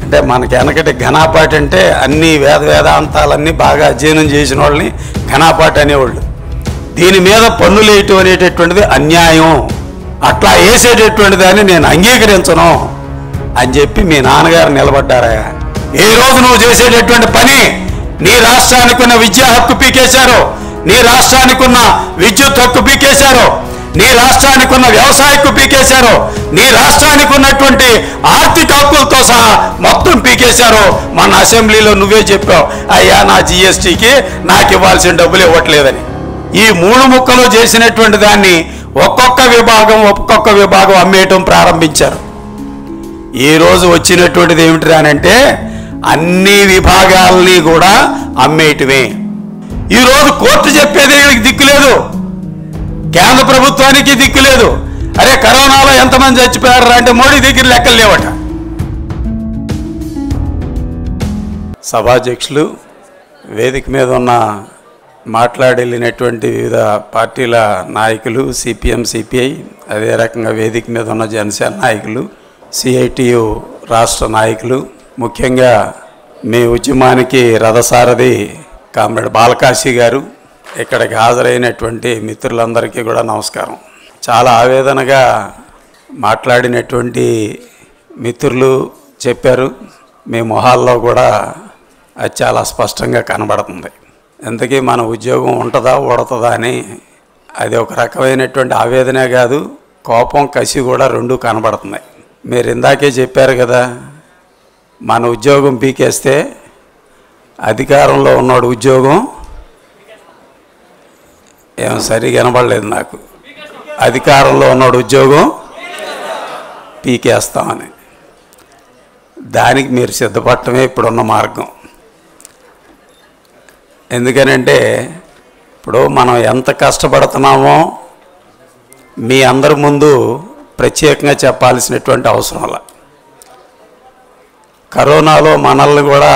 అంటే మనకి వెనకటి ఘనాపాటి అంటే అన్ని వేద వేదాంతాలన్నీ బాగా అధ్యయనం చేసిన వాళ్ళని ఘనాపాటి అనేవాళ్ళు దీని మీద పన్నులు వేయటం అనేటటువంటిది అన్యాయం అట్లా వేసేటటువంటి దాన్ని నేను అంగీకరించను అని చెప్పి మీ నాన్నగారు నిలబడ్డారా ఏ రోజు నువ్వు చేసేటటువంటి పని నీ రాష్ట్రానికి ఉన్న విద్యా హక్కు పీకేశారు నీ రాష్ట్రానికి ఉన్న విద్యుత్ హక్కు పీకేశారు నీ రాష్ట్రానికి ఉన్న వ్యవసాయ హక్కు పీకేశారు నీ రాష్ట్రానికి ఉన్నటువంటి ఆర్థిక హక్కులతో సహా మొత్తం పీకేశారు మన అసెంబ్లీలో నువ్వే చెప్పావు అయ్యా నా జిఎస్టీకి నాకు ఇవ్వాల్సిన డబ్బులు ఇవ్వట్లేదని ఈ మూడు ముక్కలు చేసినటువంటి దాన్ని ఒక్కొక్క విభాగం ఒక్కొక్క విభాగం అమ్మేయటం ప్రారంభించారు ఈ రోజు వచ్చినటువంటిది ఏమిటి అంటే అన్ని విభాగాల్ని కూడా అమ్మేయటమే ఈ రోజు కోర్టు చెప్పేది వీళ్ళకి దిక్కు లేదు కేంద్ర ప్రభుత్వానికి దిక్కు లేదు అరే కరోనాలో ఎంతమంది చచ్చిపోయారు అంటే మోడీ దగ్గర లెక్కలు లేవట సభాధ్యక్షులు వేదిక మీద ఉన్న మాట్లాడెళ్ళినటువంటి వివిధ పార్టీల నాయకులు సిపిఎం సిపిఐ అదే రకంగా వేదిక మీద ఉన్న జనసేన నాయకులు సిఐటియు రాష్ట్ర నాయకులు ముఖ్యంగా మీ ఉద్యమానికి రథసారథి కామ్రేడ్ బాలకాశి గారు ఇక్కడికి హాజరైనటువంటి మిత్రులందరికీ కూడా నమస్కారం చాలా ఆవేదనగా మాట్లాడినటువంటి మిత్రులు చెప్పారు మీ మొహాల్లో కూడా అది చాలా స్పష్టంగా కనబడుతుంది ఇంతకీ మన ఉద్యోగం ఉంటుందా ఉడతదా అని అది ఒక రకమైనటువంటి ఆవేదనే కాదు కోపం కసి కూడా రెండు కనబడుతున్నాయి మీరు ఇందాకే చెప్పారు కదా మన ఉద్యోగం పీకేస్తే అధికారంలో ఉన్నాడు ఉద్యోగం ఏం సరిగా వినబడలేదు నాకు అధికారంలో ఉన్నాడు ఉద్యోగం పీకేస్తామని దానికి మీరు సిద్ధపడటమే ఇప్పుడున్న మార్గం ఎందుకనంటే ఇప్పుడు మనం ఎంత కష్టపడుతున్నామో మీ అందరి ముందు ప్రత్యేకంగా చెప్పాల్సినటువంటి అవసరం అలా కరోనాలో మనల్ని కూడా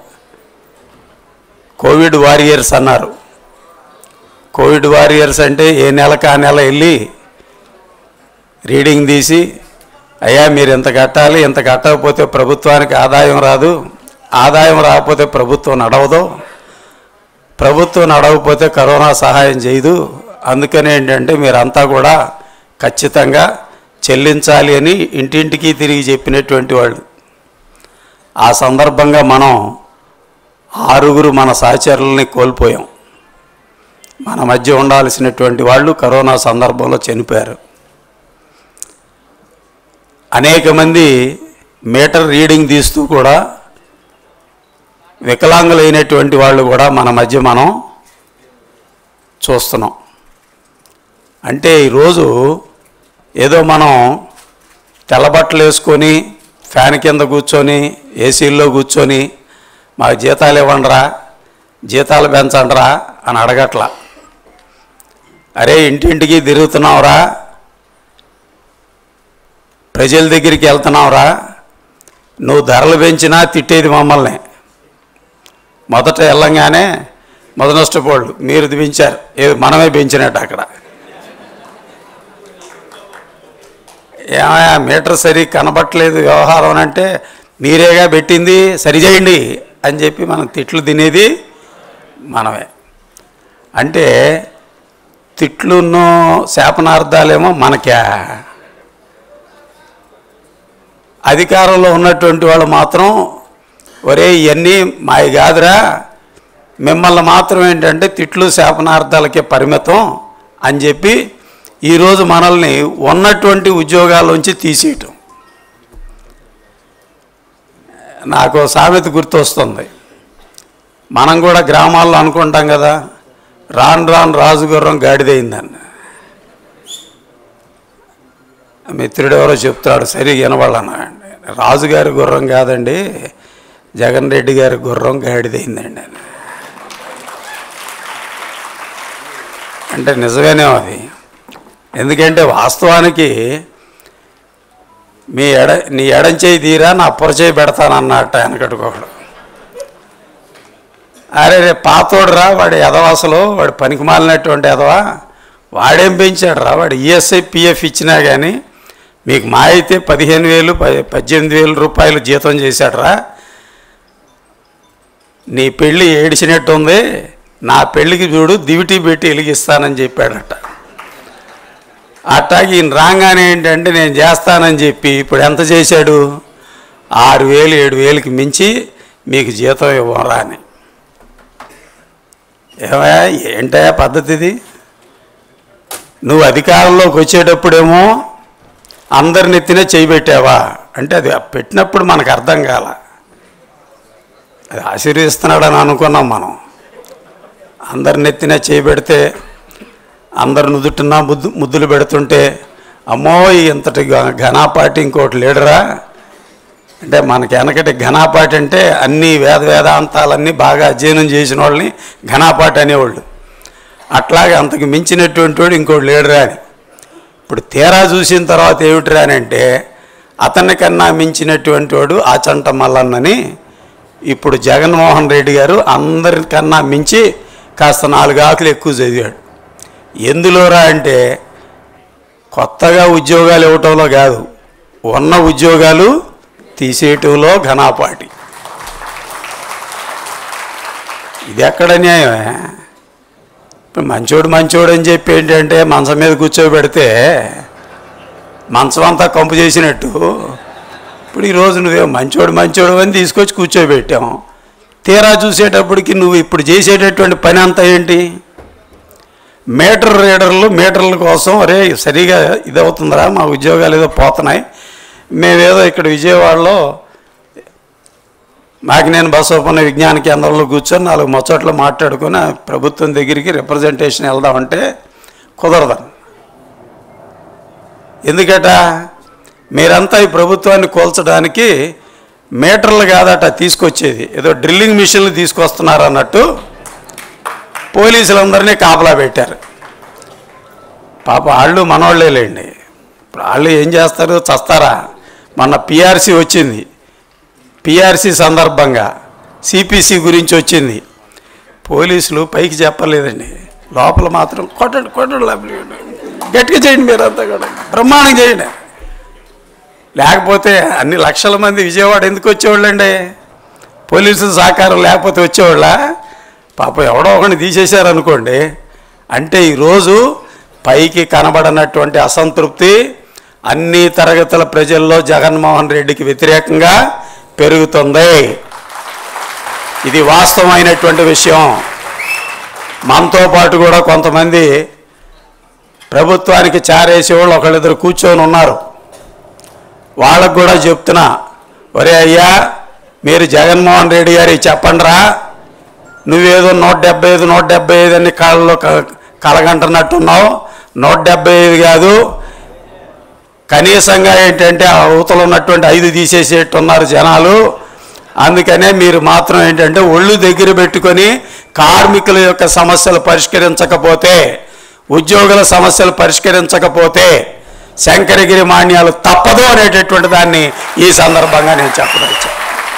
కోవిడ్ వారియర్స్ అన్నారు కోవిడ్ వారియర్స్ అంటే ఏ నెలకు ఆ నెల వెళ్ళి రీడింగ్ తీసి అయ్యా మీరు ఇంత కట్టాలి ఇంత కట్టకపోతే ప్రభుత్వానికి ఆదాయం రాదు ఆదాయం రాకపోతే ప్రభుత్వం నడవదు ప్రభుత్వం నడవకపోతే కరోనా సహాయం చేయదు అందుకని ఏంటంటే మీరంతా కూడా ఖచ్చితంగా చెల్లించాలి అని ఇంటింటికి తిరిగి చెప్పినటువంటి వాళ్ళు ఆ సందర్భంగా మనం ఆరుగురు మన సహచరులని కోల్పోయాం మన మధ్య ఉండాల్సినటువంటి వాళ్ళు కరోనా సందర్భంలో చనిపోయారు అనేక మంది మీటర్ రీడింగ్ తీస్తూ కూడా వికలాంగులైనటువంటి వాళ్ళు కూడా మన మధ్య మనం చూస్తున్నాం అంటే ఈరోజు ఏదో మనం తెల్లబట్టలు వేసుకొని ఫ్యాన్ కింద కూర్చొని ఏసీల్లో కూర్చొని మాకు జీతాలు ఇవ్వండిరా జీతాలు పెంచండిరా అని అడగట్లా అరే ఇంటింటికి తిరుగుతున్నావురా ప్రజల దగ్గరికి వెళ్తున్నావురా నువ్వు ధరలు పెంచినా తిట్టేది మమ్మల్ని మొదట వెళ్ళంగానే మొదనష్టపోళ్ళు మీరు పెంచారు ఏది మనమే పెంచినట్టు అక్కడ ఏమయ్యా మీటర్ సరి కనబట్టలేదు వ్యవహారం అని అంటే మీరేగా పెట్టింది సరిచేయండి అని చెప్పి మనం తిట్లు తినేది మనమే అంటే తిట్లున్నో శాపనార్థాలేమో మనకే అధికారంలో ఉన్నటువంటి వాళ్ళు మాత్రం ఒరే ఇవన్నీ మావి కాదురా మిమ్మల్ని మాత్రం ఏంటంటే తిట్లు శాపనార్థాలకే పరిమితం అని చెప్పి ఈరోజు మనల్ని ఉన్నటువంటి ఉద్యోగాల్లోంచి తీసేయటం నాకు సామెత గుర్తొస్తుంది మనం కూడా గ్రామాల్లో అనుకుంటాం కదా రాను రాను రాజుగుర్రం గాడిదయిందని మిత్రుడు ఎవరో చెప్తాడు సరిగా వినవాళ్ళన్నా రాజుగారి గుర్రం కాదండి జగన్ రెడ్డి గారి గుర్రం గాడిదైందండి అని అంటే నిజమేనే అది ఎందుకంటే వాస్తవానికి మీ ఎడ నీ ఎడం చేయి తీరా నా అప్పర చేయి పెడతానన్నట్ట వెనకట్టుకోకడు అరే రే పాతోడు రా వాడి ఎదవాసలు వాడు పనికి మాలినటువంటి ఎదవా వాడేం పెంచాడు రా వాడు ఈఎస్ఐ పిఎఫ్ ఇచ్చినా కానీ మీకు మా అయితే పదిహేను వేలు ప- పద్దెనిమిది వేలు రూపాయలు జీతం చేశాడరా నీ పెళ్ళి ఏడిచినట్టు ఉంది నా పెళ్ళికి చూడు దివిటి పెట్టి వెలిగిస్తానని చెప్పాడట అట్టాగి ఈయన రాగానే ఏంటంటే నేను చేస్తానని చెప్పి ఇప్పుడు ఎంత చేశాడు ఆరు వేలు ఏడు వేలకి మించి మీకు జీతం ఇవ్వరా అని ఏమయ్యా ఏంటయ్యా పద్ధతి ఇది నువ్వు అధికారంలోకి వచ్చేటప్పుడేమో అందరి నెత్తినే చేయి పెట్టావా అంటే అది పెట్టినప్పుడు మనకు అర్థం కాల అది ఆశీర్వదిస్తున్నాడని అనుకున్నాం మనం అందరి నెత్తిన చేయి పెడితే అందరు నుదుటిన ముద్దు ముద్దులు పెడుతుంటే అమ్మో ఈ ఇంతటి ఘ- ఘనాపాటి ఇంకోటి లేడరా అంటే మనకి వెనకటి ఘనాపాటి అంటే అన్ని వేద వేదాంతాలన్నీ బాగా అధ్యయనం చేసిన వాళ్ళని ఘనాపాటి అనేవాళ్ళు అట్లాగే అంతకు మించినటువంటి వాడు ఇంకోటి లేడురా అని ఇప్పుడు తీరా చూసిన తర్వాత ఏమిటిరా అని అంటే అతని కన్నా మించినటువంటి వాడు ఆచంట మల్లన్నని ఇప్పుడు జగన్మోహన్ రెడ్డి గారు అందరికన్నా మించి కాస్త నాలుగు ఆకులు ఎక్కువ చదివాడు ఎందులోరా అంటే కొత్తగా ఉద్యోగాలు ఇవ్వటంలో కాదు ఉన్న ఉద్యోగాలు తీసేయటంలో ఘనాపాటి ఇది ఎక్కడ న్యాయమే ఇప్పుడు మంచోడు మంచోడు అని చెప్పి ఏంటంటే మంచం మీద కూర్చోబెడితే మంచం అంతా కంపు చేసినట్టు ఇప్పుడు ఈరోజు నువ్వే మంచోడు మంచోడు అని తీసుకొచ్చి కూర్చోబెట్టాం తీరా చూసేటప్పటికి నువ్వు ఇప్పుడు చేసేటటువంటి పని అంతా ఏంటి మీటర్ రీడర్లు మీటర్ల కోసం అరే సరిగా ఇది అవుతుందిరా మా ఉద్యోగాలు ఏదో పోతున్నాయి మేమేదో ఇక్కడ విజయవాడలో మాకు నేను బసవపన్న విజ్ఞాన కేంద్రంలో కూర్చొని నాలుగు ముచ్చట్లు మాట్లాడుకొని ఆ ప్రభుత్వం దగ్గరికి రిప్రజెంటేషన్ వెళ్దామంటే కుదరదని ఎందుకట మీరంతా ఈ ప్రభుత్వాన్ని కోల్చడానికి మీటర్లు కాదట తీసుకొచ్చేది ఏదో డ్రిల్లింగ్ మిషన్లు తీసుకొస్తున్నారు అన్నట్టు పోలీసులందరినీ కాపలా పెట్టారు పాప వాళ్ళు మనవాళ్ళేలేండి ఇప్పుడు వాళ్ళు ఏం చేస్తారు చస్తారా మొన్న పిఆర్సీ వచ్చింది పిఆర్సీ సందర్భంగా సిపిసి గురించి వచ్చింది పోలీసులు పైకి చెప్పలేదండి లోపల మాత్రం కొట్టండి కొట్టండి లోపలికి కొట్టండి. గట్టిగా చేయండి మీరంతా కూడా బ్రహ్మాండం చేయండి లేకపోతే అన్ని లక్షల మంది విజయవాడ ఎందుకు వచ్చేవాళ్ళండి పోలీసుల సహకారం లేకపోతే వచ్చేవాళ్ళ పాపం ఎవడో ఒకరిని తీసేశారనుకోండి అంటే ఈరోజు పైకి కనబడనటువంటి అసంతృప్తి అన్ని తరగతుల ప్రజల్లో జగన్మోహన్ రెడ్డికి వ్యతిరేకంగా పెరుగుతుంది ఇది వాస్తవమైనటువంటి విషయం మనతో పాటు కూడా కొంతమంది ప్రభుత్వానికి చారేసేవాళ్ళు ఒకళ్ళిద్దరు కూర్చొని ఉన్నారు వాళ్ళకు కూడా చెప్తున్నా ఒరే అయ్యా మీరు జగన్మోహన్ రెడ్డి గారికి చెప్పండిరా నువ్వేదో నూట డెబ్బై ఐదు నూట డెబ్బై ఐదు అని కాళ్ళలో క- కలగంటున్నట్టున్నావు నూట డెబ్బై ఐదు కాదు కనీసంగా ఏంటంటే ఆ అవతల ఉన్నటువంటి ఐదు తీసేసేట్టున్నారు జనాలు అందుకనే మీరు మాత్రం ఏంటంటే ఒళ్ళు దగ్గర పెట్టుకొని కార్మికుల యొక్క సమస్యలు పరిష్కరించకపోతే ఉద్యోగుల సమస్యలు పరిష్కరించకపోతే శంకరగిరి మాన్యాలు తప్పదు అనేటటువంటి దాన్ని ఈ సందర్భంగా నేను చెప్పదలిచాను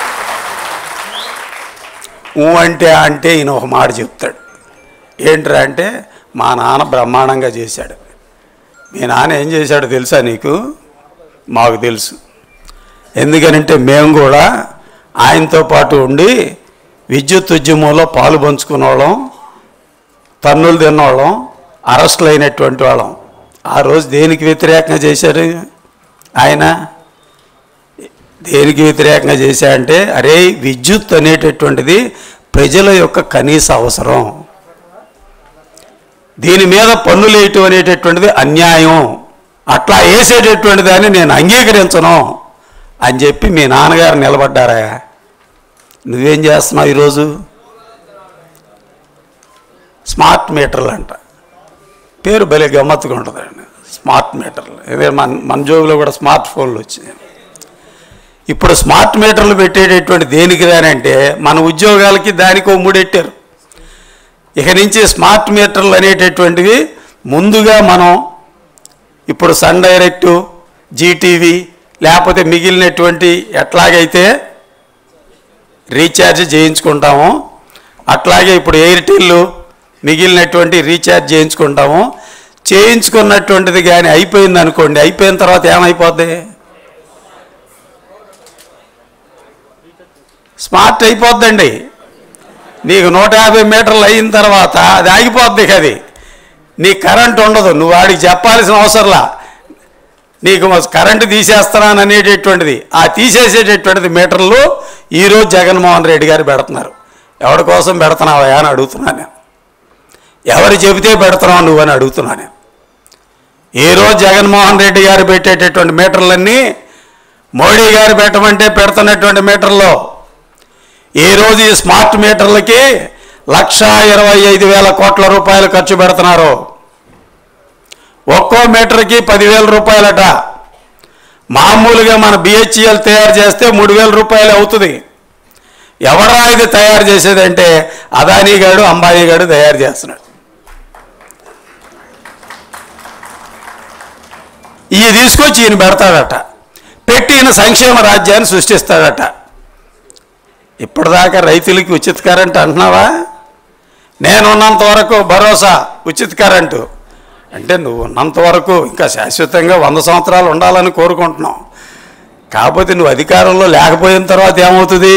ఊ అంటే అంటే ఈయన ఒక మాట చెప్తాడు ఏంట్రా అంటే మా నాన్న బ్రహ్మాండంగా చేశాడు మీ నాన్న ఏం చేశాడో తెలుసా నీకు మాకు తెలుసు ఎందుకనంటే మేము కూడా ఆయనతో పాటు ఉండి విద్యుత్ ఉద్యమంలో పాలు పంచుకున్న వాళ్ళం తన్నులు తిన్నవాళ్ళం అరెస్టులు అయినటువంటి వాళ్ళం ఆ రోజు దేనికి వ్యతిరేకంగా చేశారు ఆయన దేనికి వ్యతిరేకంగా చేశాడంటే అరే విద్యుత్ అనేటటువంటిది ప్రజల యొక్క కనీస అవసరం దీని మీద పన్నులు వేయటం అనేటటువంటిది అన్యాయం అట్లా వేసేటటువంటి దాన్ని నేను అంగీకరించను అని చెప్పి మీ నాన్నగారు నిలబడ్డారా నువ్వేం చేస్తున్నావు ఈరోజు స్మార్ట్ మీటర్లు అంట పేరు భలే గమ్మత్తుగా ఉంటుందండి స్మార్ట్ మీటర్లు ఇదే మన మన జోబులో కూడా స్మార్ట్ ఫోన్లు వచ్చినాయి ఇప్పుడు స్మార్ట్ మీటర్లు పెట్టేటటువంటి దేనికి రానంటే మన ఉద్యోగాలకి దానికో మూడెట్టారు ఇక నుంచి స్మార్ట్ మీటర్లు అనేటటువంటివి ముందుగా మనం ఇప్పుడు సన్ డైరెక్టు జీటీవీ లేకపోతే మిగిలినటువంటి ఎట్లాగైతే రీఛార్జ్ చేయించుకుంటామో అట్లాగే ఇప్పుడు ఎయిర్టెల్ మిగిలినటువంటి రీఛార్జ్ చేయించుకుంటాము చేయించుకున్నటువంటిది కానీ అయిపోయింది అనుకోండి అయిపోయిన తర్వాత ఏమైపోద్ది స్మార్ట్ అయిపోద్దండి నీకు నూట యాభై మీటర్లు అయిన తర్వాత అది ఆగిపోద్ది ఇక అది నీ కరెంట్ ఉండదు నువ్వు వాడికి చెప్పాల్సిన అవసరంలా నీకు కరెంటు తీసేస్తున్నాను అనేటటువంటిది ఆ తీసేసేటటువంటిది మీటర్లు ఈరోజు జగన్మోహన్ రెడ్డి గారు పెడుతున్నారు ఎవరి కోసం పెడుతున్నావా అని అడుగుతున్నాను నేను ఎవరు చెబితే పెడుతున్నావు నువ్వు అని అడుగుతున్నాను నేను ఈ రోజు జగన్మోహన్ రెడ్డి గారు పెట్టేటటువంటి మీటర్లన్నీ మోడీ గారు పెట్టమంటే పెడుతున్నటువంటి మీటర్లో ఈ రోజు ఈ స్మార్ట్ మీటర్లకి లక్ష ఇరవై ఐదు వేల కోట్ల రూపాయలు ఖర్చు పెడుతున్నారు ఒక్కో మీటర్కి పదివేల రూపాయలట మామూలుగా మన బిహెచ్ఎల్ తయారు చేస్తే మూడు వేల రూపాయలు అవుతుంది ఎవరా ఇది తయారు చేసేదంటే అదానీ గాడు అంబానీ గాడు తయారు చేస్తున్నాడు ఇవి తీసుకొచ్చి ఈయన పెడతాడట పెట్టి ఈయన సంక్షేమ రాజ్యాన్ని సృష్టిస్తాడట ఇప్పటిదాకా రైతులకి ఉచిత కరెంట్ అంటున్నావా నేనున్నంత వరకు భరోసా ఉచిత కరెంటు అంటే నువ్వు ఉన్నంత వరకు ఇంకా శాశ్వతంగా వంద సంవత్సరాలు ఉండాలని కోరుకుంటున్నావు కాకపోతే నువ్వు అధికారంలో లేకపోయిన తర్వాత ఏమవుతుంది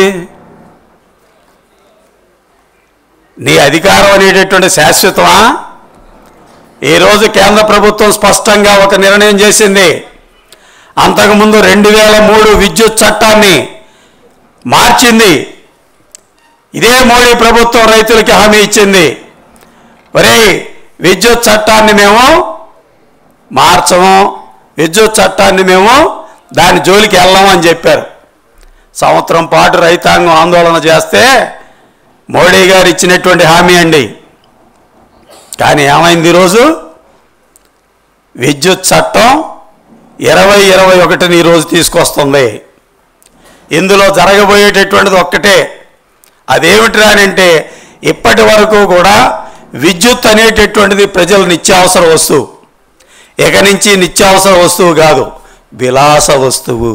నీ అధికారం అనేటటువంటి శాశ్వతమా ఈరోజు కేంద్ర ప్రభుత్వం స్పష్టంగా ఒక నిర్ణయం చేసింది అంతకుముందు రెండు వేల మూడు విద్యుత్ చట్టాన్ని మార్చింది ఇదే మోడీ ప్రభుత్వం రైతులకి హామీ ఇచ్చింది ఒరే విద్యుత్ చట్టాన్ని మేము మార్చము విద్యుత్ చట్టాన్ని మేము దాని జోలికి వెళ్ళాము అని చెప్పారు సంవత్సరం పాటు రైతాంగం ఆందోళన చేస్తే మోడీ గారు ఇచ్చినటువంటి హామీ అండి కానీ ఏమైంది ఈరోజు విద్యుత్ చట్టం ఇరవై ఇరవై ఒకటిని ఈరోజు తీసుకొస్తుంది ఇందులో జరగబోయేటటువంటిది ఒక్కటే అదేమిటిరా అని అంటే ఇప్పటి వరకు కూడా విద్యుత్ అనేటటువంటిది ప్రజల నిత్యావసర వస్తువు ఇక నుంచి నిత్యావసర వస్తువు కాదు విలాస వస్తువు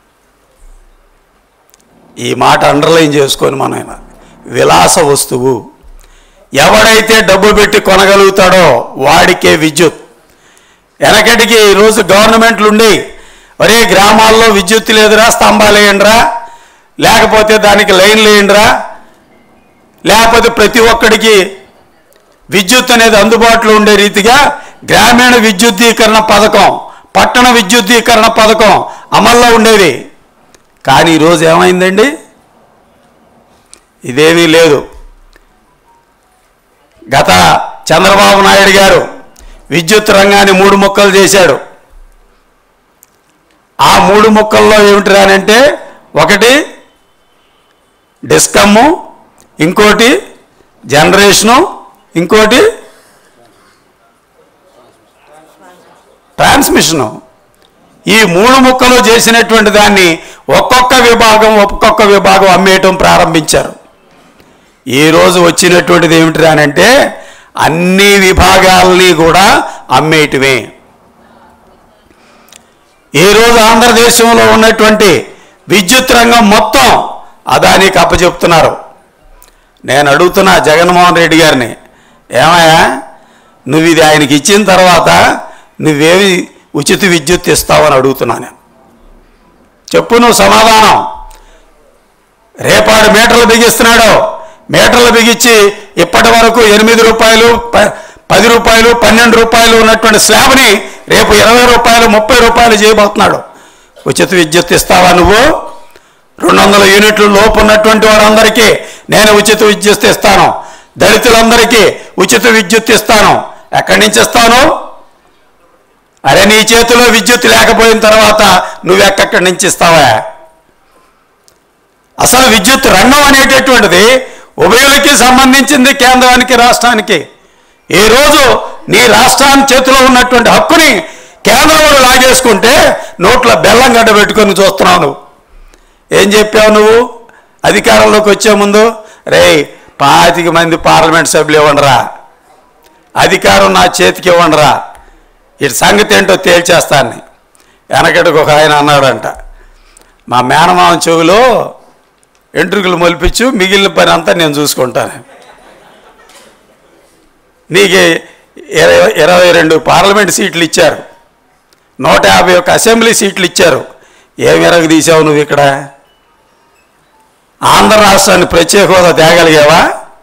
ఈ మాట అండర్లైన్ చేసుకొని మన ఆయన విలాస వస్తువు ఎవడైతే డబ్బు పెట్టి కొనగలుగుతాడో వాడికే విద్యుత్ వెనకటికి ఈరోజు గవర్నమెంట్లు ఉండి ఒరే గ్రామాల్లో విద్యుత్ లేదురా స్తంభాలు వేయండిరా లేకపోతే దానికి లైన్లు వేయండిరా లేకపోతే ప్రతి ఒక్కడికి విద్యుత్ అనేది అందుబాటులో ఉండే రీతిగా గ్రామీణ విద్యుద్దీకరణ పథకం పట్టణ విద్యుద్దీకరణ పథకం అమల్లో ఉండేది కానీ ఈరోజు ఏమైందండి ఇదేమీ లేదు గత చంద్రబాబు నాయుడు గారు విద్యుత్ రంగాన్ని మూడు ముక్కలు చేశాడు ఆ మూడు ముక్కల్లో ఏమిటిరానంటే ఒకటి డిస్కమ్ము ఇంకోటి జనరేషను ఇంకోటి ట్రాన్స్మిషను ఈ మూడు ముక్కలు చేసినటువంటి దాన్ని ఒక్కొక్క విభాగం ఒక్కొక్క విభాగం అమ్మేయటం ప్రారంభించారు ఈ రోజు వచ్చినటువంటిది ఏమిటి అంటే అన్ని విభాగాల్ని కూడా అమ్మేయటమే ఈ రోజు ఆంధ్రదేశంలో ఉన్నటువంటి విద్యుత్ రంగం మొత్తం అదానికి అప్పచెప్తున్నారు నేను అడుగుతున్నా జగన్మోహన్ రెడ్డి గారిని ఏమయ్యా నువ్వు ఇది ఆయనకి ఇచ్చిన తర్వాత నువ్వేమి ఉచిత విద్యుత్ ఇస్తావని అడుగుతున్నా నేను చెప్పు నువ్వు సమాధానం రేపాడు మీటర్లు బిగిస్తున్నాడు మీటర్లు బిగించి ఇప్పటి వరకు ఎనిమిది రూపాయలు ప- పది రూపాయలు పన్నెండు రూపాయలు ఉన్నటువంటి స్లాబ్ని రేపు ఇరవై రూపాయలు ముప్పై రూపాయలు చేయబోతున్నాడు ఉచిత విద్యుత్ ఇస్తావా నువ్వు రెండు వందల యూనిట్లు లోపు ఉన్నటువంటి వారందరికీ నేను ఉచిత విద్యుత్ ఇస్తాను దళితులందరికీ ఉచిత విద్యుత్ ఇస్తాను ఎక్కడి నుంచి ఇస్తాను అరే నీ చేతిలో విద్యుత్ లేకపోయిన తర్వాత నువ్వెక్కడి నుంచి ఇస్తావా అసలు విద్యుత్ రంగం అనేటటువంటిది ఉభయులకి సంబంధించింది కేంద్రానికి రాష్ట్రానికి ఈ రోజు నీ రాష్ట్రాన్ని చేతిలో ఉన్నటువంటి హక్కుని కేంద్రం వాడు లాగేసుకుంటే నోట్ల బెల్లం గడ్డ పెట్టుకొని చూస్తున్నావు నువ్వు ఏం చెప్పావు నువ్వు అధికారంలోకి వచ్చే ముందు రే పాతిక మంది పార్లమెంట్ సభ్యులు ఇవ్వండిరా అధికారం నా చేతికి ఇవ్వండిరా ఇటు సంగతి ఏంటో తేల్చేస్తాను వెనకటికి ఒక ఆయన అన్నాడంట మా మేనమామ చెవులో ఎంట్రుకలు మొలిపించు మిగిలిన పని అంతా నేను చూసుకుంటాను నీకు ఇరవై ఇరవై రెండు పార్లమెంట్ సీట్లు ఇచ్చారు నూట యాభై ఒక్క అసెంబ్లీ సీట్లు ఇచ్చారు ఏమి ఎరగ తీసావు నువ్వు ఇక్కడ ఆంధ్ర రాష్ట్రాన్ని ప్రత్యేక హోదా తేగలిగావా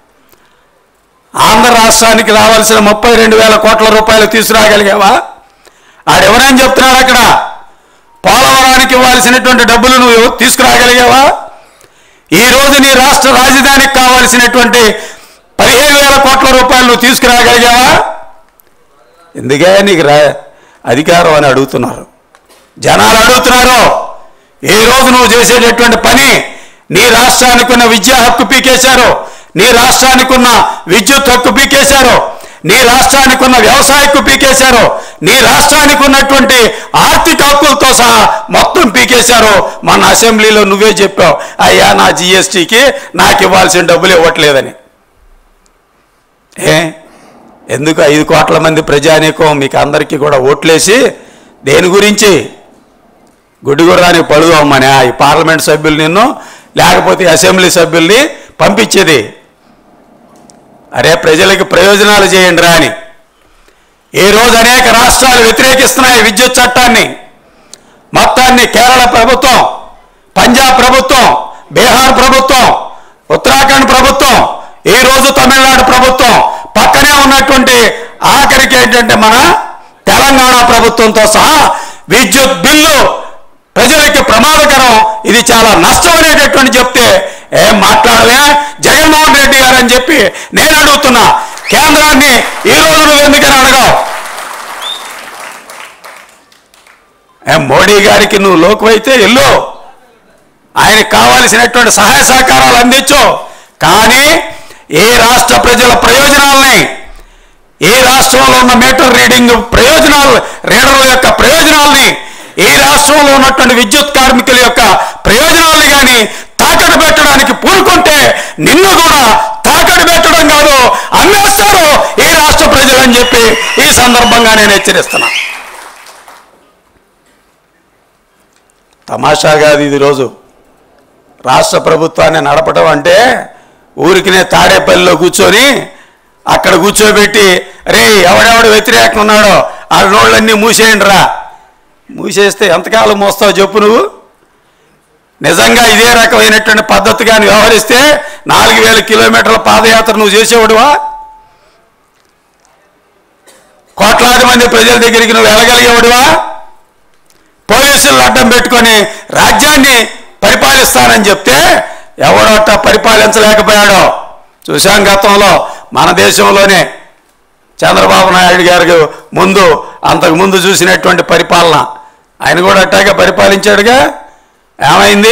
ఆంధ్ర రాష్ట్రానికి రావాల్సిన ముప్పై రెండు వేల కోట్ల రూపాయలు తీసుకురాగలిగావా ఆడెవరని చెప్తున్నాడు అక్కడ పోలవరానికి ఇవ్వాల్సినటువంటి డబ్బులు నువ్వు తీసుకురాగలిగావా ఈ రోజు నీ రాష్ట్ర రాజధానికి కావాల్సినటువంటి పదిహేను వేల కోట్ల రూపాయలు నువ్వు తీసుకురాగలిగావా ఎందుకే నీకు రా అధికారం అని అడుగుతున్నారు జనాలు అడుగుతున్నారు ఈ రోజు నువ్వు చేసేటటువంటి పని నీ రాష్ట్రానికి ఉన్న విద్యా హక్కు పీకేశారు నీ రాష్ట్రానికి ఉన్న విద్యుత్ హక్కు పీకేశారు నీ రాష్ట్రానికి ఉన్న వ్యవసాయ హక్కు పీకేశారు నీ రాష్ట్రానికి ఉన్నటువంటి ఆర్థిక హక్కులతో సహా మొత్తం పీకేశారు మన అసెంబ్లీలో నువ్వే చెప్పావు అయ్యా నా జిఎస్టీకి నాకు ఇవ్వాల్సిన డబ్బులు ఇవ్వట్లేదని ఏ ఎందుకు ఐదు కోట్ల మంది ప్రజానీకం మీకు అందరికీ కూడా ఓట్లేసి దేని గురించి గుడ్డిగుర్రానికి పழுదమ్మని ఈ పార్లమెంట్ సభ్యులు నిన్ను లేకపోతే అసెంబ్లీ సభ్యుల్ని పంపించేది అరే ప్రజలకు ప్రయోజనాలు చేయండి రా అని ఈ రోజు అనేక రాష్ట్రాలు వ్యతిరేకిస్తున్నాయి విద్యుత్ చట్టాన్ని మొత్తాన్ని కేరళ ప్రభుత్వం పంజాబ్ ప్రభుత్వం బీహార్ ప్రభుత్వం ఉత్తరాఖండ్ ప్రభుత్వం ఈ రోజు తమిళనాడు ప్రభుత్వం పక్కనే ఉన్నటువంటి ఆఖరికి ఏంటంటే మన తెలంగాణ ప్రభుత్వంతో సహా విద్యుత్ బిల్లు ప్రజలకి ప్రమాదకరం ఇది చాలా నష్టం అనేటటువంటి చెప్తే ఏం మాట్లాడలే జగన్మోహన్ రెడ్డి గారు అని చెప్పి నేను అడుగుతున్నా కేంద్రాన్ని ఈ రోజు నువ్వు ఎందుకని అడగవు ఏం మోడీ గారికి నువ్వు లోకువైతే ఎల్లు ఆయనకు కావలసినటువంటి సహాయ సహకారాలు అందించు కానీ ఏ రాష్ట్ర ప్రజల ప్రయోజనాలని ఏ రాష్ట్రంలో ఉన్న మీటర్ రీడింగ్ ప్రయోజనాలు రీడర్ల యొక్క ప్రయోజనాల్ని ఈ రాష్ట్రంలో ఉన్నటువంటి విద్యుత్ కార్మికుల యొక్క ప్రయోజనాల్ని కానీ తాకట్టు పెట్టడానికి పూనుకుంటే నిన్ను కూడా తాకట్టు పెట్టడం కాదు అమ్మేస్తారు ఈ రాష్ట్ర ప్రజలని చెప్పి ఈ సందర్భంగా నేను హెచ్చరిస్తున్నా తమాషా కాదు ఇది రోజు రాష్ట్ర ప్రభుత్వాన్ని నడపడం అంటే ఊరికినే తాడేపల్లిలో కూర్చొని అక్కడ కూర్చోబెట్టి రే ఎవడెవడు వ్యతిరేకం ఉన్నాడో ఆ నోళ్ళన్నీ మూసేయండి రా మూసేస్తే ఎంతకాలం మోస్తావు చెప్పు నువ్వు నిజంగా ఇదే రకమైనటువంటి పద్ధతిగా నువ్వు వ్యవహరిస్తే నాలుగు వేల కిలోమీటర్ల పాదయాత్ర నువ్వు చేసేవాడువా కోట్లాది మంది ప్రజల దగ్గరికి నువ్వు వెళ్ళగలిగేవాడువా పోలీసులు అడ్డం పెట్టుకొని రాజ్యాన్ని పరిపాలిస్తానని చెప్తే ఎవడోట పరిపాలించలేకపోయాడో చూశాం గతంలో మన దేశంలోనే చంద్రబాబు నాయుడు గారికి ముందు అంతకు ముందు చూసినటువంటి పరిపాలన ఆయన కూడా అట్టాగే పరిపాలించాడుగా ఏమైంది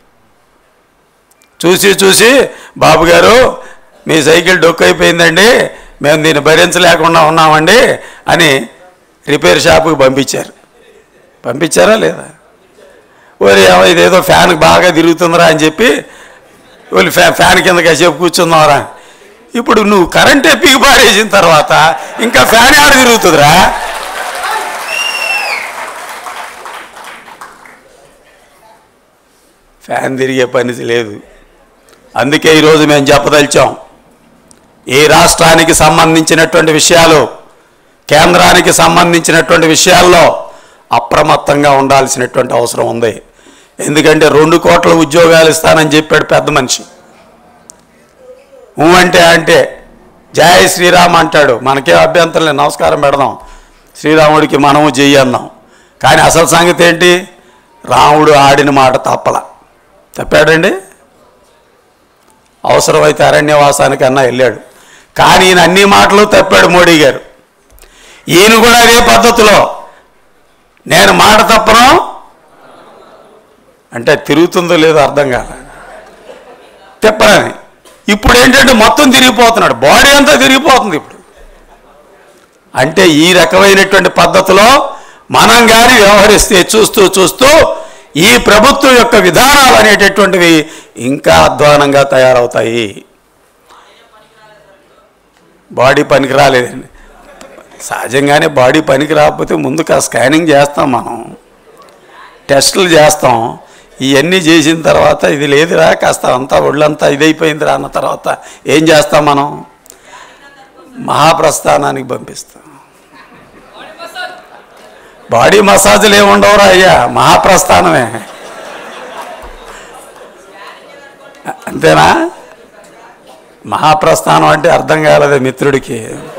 చూసి చూసి బాబు గారు మీ సైకిల్ డొక్కు అయిపోయిందండి మేము దీన్ని భరించలేకుండా ఉన్నామండి అని రిపేర్ షాపుకి పంపించారు పంపించారా లేదా ఓరి ఏమో ఇదేదో ఫ్యాన్ బాగా తిరుగుతుందిరా అని చెప్పి వాళ్ళు ఫ్యా ఫ్యాన్ కింద కాసేపు కూర్చుందాంరా ఇప్పుడు నువ్వు కరెంట్ ఎప్పికి పారేసిన తర్వాత ఇంకా ఫ్యాన్ ఆడ తిరుగుతుందిరా ఫ్యాన్ తిరిగే పని లేదు అందుకే ఈరోజు మేము చెప్పదలిచాం ఈ రాష్ట్రానికి సంబంధించినటువంటి విషయాలు కేంద్రానికి సంబంధించినటువంటి విషయాల్లో అప్రమత్తంగా ఉండాల్సినటువంటి అవసరం ఉంది ఎందుకంటే రెండు కోట్ల ఉద్యోగాలు ఇస్తానని చెప్పాడు పెద్ద మనిషి ఊ అంటే అంటే జయ శ్రీరామ్ అంటాడు మనకే అభ్యంతరం లేదు నమస్కారం పెడదాం శ్రీరాముడికి మనము చెయ్యన్నాం కానీ అసలు సంగతి ఏంటి రాముడు ఆడిన మాట తప్పల తప్పాడండి అవసరమైతే అరణ్యవాసానికి అన్నా వెళ్ళాడు కానీ ఈయన అన్ని మాటలు తప్పాడు మోడీ గారు ఈయన కూడా అదే పద్ధతిలో నేను మాట తప్పను అంటే తిరుగుతుందో లేదో అర్థం కాల తిప్పనని ఇప్పుడు ఏంటంటే మొత్తం తిరిగిపోతున్నాడు బాడీ అంతా తిరిగిపోతుంది ఇప్పుడు అంటే ఈ రకమైనటువంటి పద్ధతిలో మనం కానీ వ్యవహరిస్తే చూస్తూ చూస్తూ ఈ ప్రభుత్వం యొక్క విధానాలు అనేటటువంటివి ఇంకా అధ్వానంగా తయారవుతాయి బాడీ పనికి రాలేదండి సహజంగానే బాడీ పనికి రాకపోతే ముందు కాస్త స్కానింగ్ చేస్తాం మనం టెస్టులు చేస్తాం ఇవన్నీ చేసిన తర్వాత ఇది లేదురా కాస్త అంతా ఒళ్ళంతా ఇదైపోయిందిరా అన్న తర్వాత ఏం చేస్తాం మనం మహాప్రస్థానానికి పంపిస్తాం బాడీ మసాజులు ఏముండవురా అయ్యా మహాప్రస్థానమే అంతేనా మహాప్రస్థానం అంటే అర్థం కాలేదే మిత్రుడికి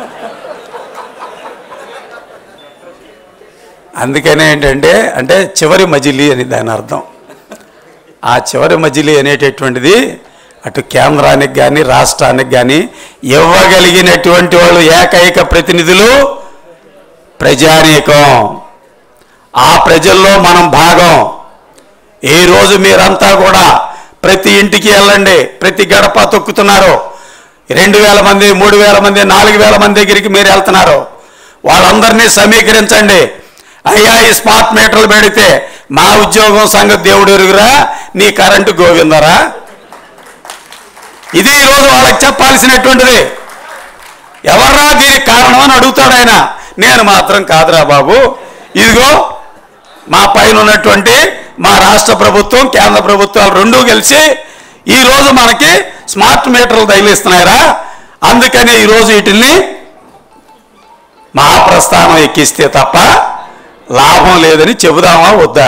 అందుకనే ఏంటంటే అంటే చివరి మజిలీ అని దాని అర్థం ఆ చివరి మజిలీ అనేటటువంటిది అటు కేంద్రానికి కానీ రాష్ట్రానికి కానీ ఇవ్వగలిగినటువంటి వాళ్ళు ఏకైక ప్రతినిధులు ప్రజానీకం ఆ ప్రజల్లో మనం భాగం ఈ రోజు మీరంతా కూడా ప్రతి ఇంటికి వెళ్ళండి ప్రతి గడప తొక్కుతున్నారు రెండు వేల మంది మూడు వేల మంది నాలుగు వేల మంది దగ్గరికి మీరు వెళ్తున్నారు వాళ్ళందరినీ సమీకరించండి అయ్యా ఈ స్మార్ట్ మీటర్లు పెడితే మా ఉద్యోగం సంగతి దేవుడు ఎరుగురా నీ కరెంటు గోవిందరా ఇది ఈరోజు వాళ్ళకి చెప్పాల్సినటువంటిది ఎవర్రా దీనికి కారణం అని అడుగుతాడు ఆయన నేను మాత్రం కాదురా బాబు ఇదిగో మా పైన ఉన్నటువంటి మా రాష్ట్ర ప్రభుత్వం కేంద్ర ప్రభుత్వాలు రెండూ కలిసి ఈ రోజు మనకి స్మార్ట్ మీటర్లు తగిలిస్తున్నాయిరా అందుకని ఈరోజు వీటిల్ని మహాప్రస్థానం ఎక్కిస్తే తప్ప లాభం లేదని చెబుదామా వద్దా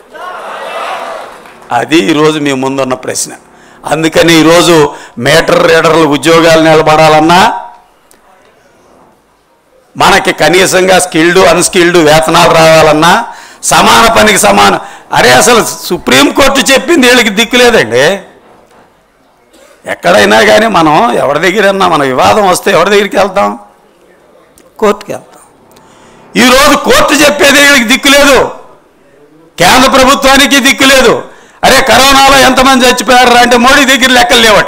అది ఈరోజు మీ ముందున్న ప్రశ్న అందుకని ఈరోజు మీటర్ రీడర్లు ఉద్యోగాలు నిలబడాలన్నా మనకి కనీసంగా స్కిల్డ్ అన్స్కిల్డ్ వేతనాలు రావాలన్నా సమాన పనికి సమానం అరే అసలు సుప్రీంకోర్టు చెప్పింది వీళ్ళకి దిక్కు లేదండి ఎక్కడైనా కానీ మనం ఎవరి దగ్గరన్నా మన వివాదం వస్తే ఎవరి దగ్గరికి వెళ్తాం కోర్టుకి వెళ్తాం ఈరోజు కోర్టు చెప్పేది వీళ్ళకి దిక్కు లేదు కేంద్ర ప్రభుత్వానికి దిక్కు లేదు అరే కరోనాలో ఎంతమంది చచ్చిపోయారు అంటే మోడీ దగ్గర లెక్కలు లేవట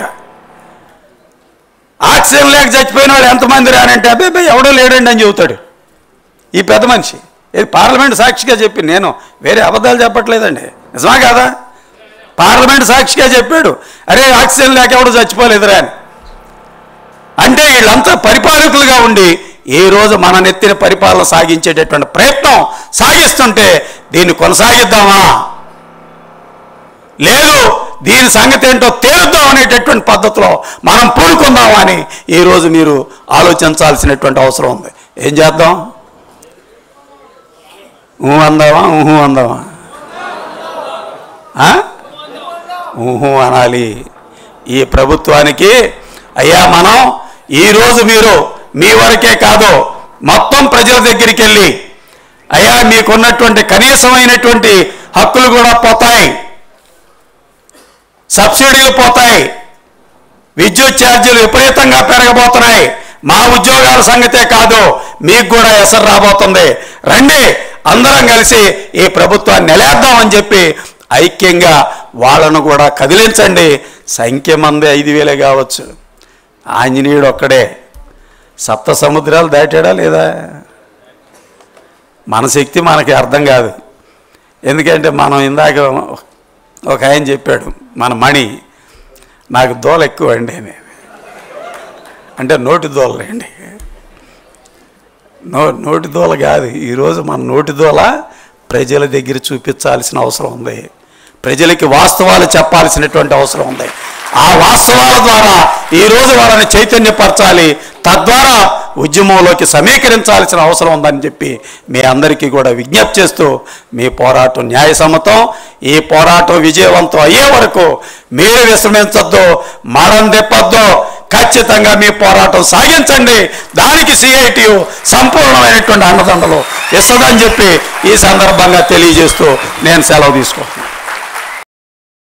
ఆక్సిజన్ లేక చచ్చిపోయిన వాళ్ళు ఎంతమంది రానంటే అబ్బాయి ఎవడో లేడండి అని చెబుతాడు ఈ పెద్ద మనిషి ఇది పార్లమెంట్ సాక్షిగా చెప్పి నేను వేరే అబద్ధాలు చెప్పట్లేదండి నిజమా కాదా పార్లమెంట్ సాక్షిగా చెప్పాడు అరే ఆక్సిజన్ లేక ఎవడు చచ్చిపోలేదురా అని అంటే వీళ్ళంతా పరిపాలకులుగా ఉండి ఈ రోజు మన నెత్తిన పరిపాలన సాగించేటటువంటి ప్రయత్నం సాగిస్తుంటే దీన్ని కొనసాగిద్దామా లేదు దీని సంగతి ఏంటో తేలుద్దాం అనేటటువంటి పద్ధతిలో మనం పూనుకుందామా అని ఈరోజు మీరు ఆలోచించాల్సినటువంటి అవసరం ఉంది ఏం చేద్దాం ఊహు అందామా ఊహు అందామా ఆ? ఊహు అనాలి ఈ ప్రభుత్వానికి అయ్యా మనం ఈరోజు మీరు మీ వరకే కాదు మొత్తం ప్రజల దగ్గరికి వెళ్ళి అయ్యా మీకున్నటువంటి కనీసమైనటువంటి హక్కులు కూడా పోతాయి సబ్సిడీలు పోతాయి విద్యుత్ ఛార్జీలు విపరీతంగా పెరగబోతున్నాయి మా ఉద్యోగాల సంగతే కాదు మీకు కూడా ఎసరు రాబోతుంది రండి అందరం కలిసి ఈ ప్రభుత్వాన్ని నిలేద్దామని చెప్పి ఐక్యంగా వాళ్ళను కూడా కదిలించండి సంఖ్య మంది ఐదు వేలే కావచ్చు ఆంజనేయుడు ఒక్కడే సప్త సముద్రాలు దాటాడా లేదా మన శక్తి మనకి అర్థం కాదు ఎందుకంటే మనం ఇందాక ఒక ఆయన చెప్పాడు మన మణి నాకు దోల ఎక్కువ అండి అని అంటే నోటి దోలండి నో నోటి దోల కాదు ఈరోజు మన నోటి దోల ప్రజల దగ్గర చూపించాల్సిన అవసరం ఉంది ప్రజలకి వాస్తవాలు చెప్పాల్సినటువంటి అవసరం ఉంది ఆ వాస్తవాల ద్వారా ఈరోజు వాళ్ళని చైతన్యపరచాలి తద్వారా ఉద్యమంలోకి సమీకరించాల్సిన అవసరం ఉందని చెప్పి మీ అందరికీ కూడా విజ్ఞప్తి చేస్తూ మీ పోరాటం న్యాయసమ్మతం ఈ పోరాటం విజయవంతం అయ్యే వరకు మీరు విశ్రమించొద్దు మడం తిప్పొద్దు ఖచ్చితంగా మీ పోరాటం సాగించండి దానికి సిఐటియు సంపూర్ణమైనటువంటి అండదండలు ఇస్తుందని చెప్పి ఈ సందర్భంగా తెలియజేస్తూ నేను సెలవు తీసుకుంటున్నాను